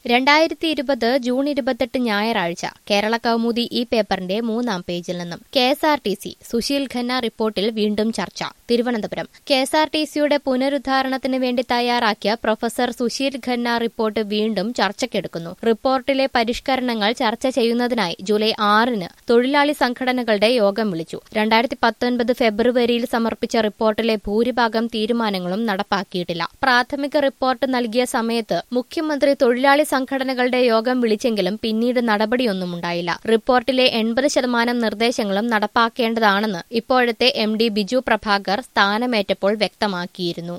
രണ്ടായിരത്തി ഇരുപത് ജൂൺ ഇരുപത്തെട്ട് ഞായറാഴ്ച കേരള കൗമുദി ഈ പേപ്പറിന്റെ മൂന്നാം പേജിൽ നിന്നും K S R T C Sushil Khanna റിപ്പോർട്ടിൽ വീണ്ടും ചർച്ച Thiruvananthapuram K S R T സിയുടെ പുനരുദ്ധാരണത്തിന് വേണ്ടി തയ്യാറാക്കിയ പ്രൊഫസർ സുശീൽ ഖന്ന റിപ്പോർട്ട് വീണ്ടും ചർച്ചയ്ക്കെടുക്കുന്നു റിപ്പോർട്ടിലെ പരിഷ്കരണങ്ങൾ ചർച്ച ചെയ്യുന്നതിനായി ജൂലൈ ആറിന് തൊഴിലാളി സംഘടനകളുടെ യോഗം വിളിച്ചു രണ്ടായിരത്തി പത്തൊൻപത് ഫെബ്രുവരിയിൽ സമർപ്പിച്ച റിപ്പോർട്ടിലെ ഭൂരിഭാഗം തീരുമാനങ്ങളും നടപ്പാക്കിയിട്ടില്ല പ്രാഥമിക റിപ്പോർട്ട് നൽകിയ സമയത്ത് മുഖ്യമന്ത്രി തൊഴിലാളി സംഘടനകളുടെ യോഗം വിളിച്ചെങ്കിലും പിന്നീട് നടപടിയൊന്നും ഉണ്ടായില്ല റിപ്പോർട്ടിലെ എൺപത് ശതമാനം നിർദ്ദേശങ്ങളും നടപ്പാക്കേണ്ടതാണെന്ന് ഇപ്പോഴത്തെ എം ഡി ബിജു പ്രഭാകർ സ്ഥാനമേറ്റപ്പോൾ വ്യക്തമാക്കിയിരുന്നു